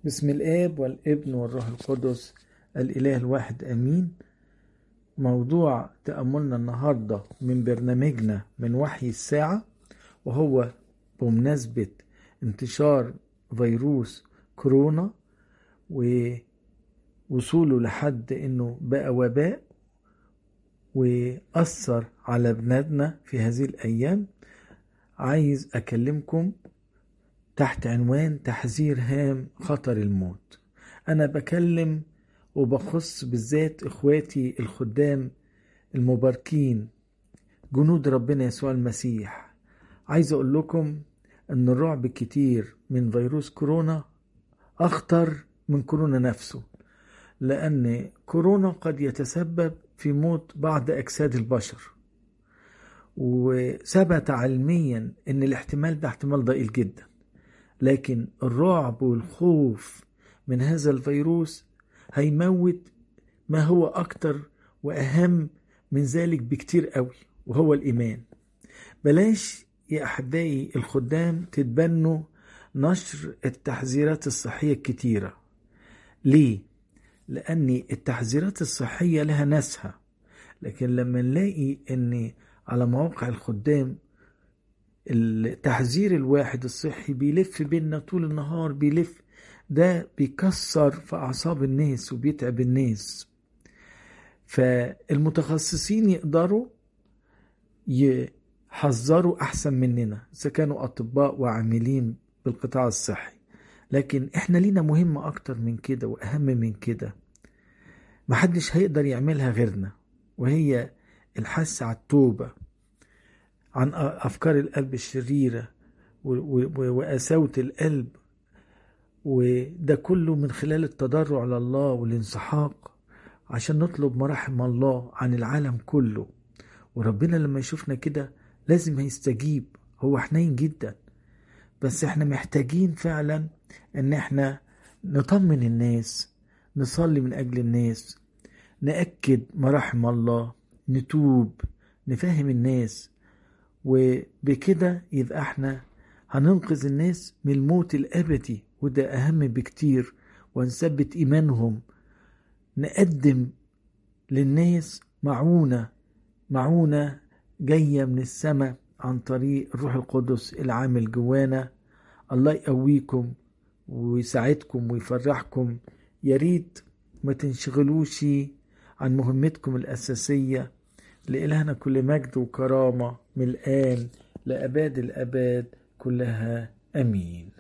بسم الآب والابن والروح القدس الإله الواحد آمين موضوع تأملنا النهاردة من برنامجنا من وحي الساعة وهو بمناسبة انتشار فيروس كورونا ووصوله لحد انه بقى وباء وأثر على بلادنا في هذه الأيام عايز أكلمكم تحت عنوان تحذير هام خطر الموت أنا بكلم وبخص بالذات إخواتي الخدام المباركين جنود ربنا يسوع المسيح عايز أقول لكم أن الرعب الكتير من فيروس كورونا أخطر من كورونا نفسه لأن كورونا قد يتسبب في موت بعض أجساد البشر وثبت علميا أن الاحتمال ده احتمال ضئيل جدا لكن الرعب والخوف من هذا الفيروس هيموت ما هو أكتر وأهم من ذلك بكتير قوي وهو الإيمان بلاش يا أحبائي الخدام تتبنوا نشر التحذيرات الصحية الكتيرة ليه؟ لأن التحذيرات الصحية لها ناسها لكن لما نلاقي أن على مواقع الخدام التحذير الواحد الصحي بيلف بينا طول النهار بيلف ده بيكسر في أعصاب الناس وبيتعب الناس فالمتخصصين يقدروا يحذروا أحسن مننا إذا كانوا أطباء وعاملين بالقطاع الصحي لكن إحنا لينا مهمة أكتر من كده وأهم من كده محدش هيقدر يعملها غيرنا وهي الحث على التوبة عن أفكار القلب الشريرة وقساوة القلب وده كله من خلال التضرع لله والانسحاق عشان نطلب مراحم الله عن العالم كله وربنا لما يشوفنا كده لازم هيستجيب هو حنين جدا بس احنا محتاجين فعلا ان احنا نطمن الناس نصلي من اجل الناس نأكد مراحم الله نتوب نفهم الناس وبكده يبقى احنا هننقذ الناس من الموت الابدي وده اهم بكتير ونثبت ايمانهم نقدم للناس معونة معونة جاية من السماء عن طريق الروح القدس العامل جوانا الله يقويكم ويساعدكم ويفرحكم يا ريت ما تنشغلوش عن مهمتكم الأساسية لإلهنا كل مجد وكرامة من الآن لأباد الأباد كلها أمين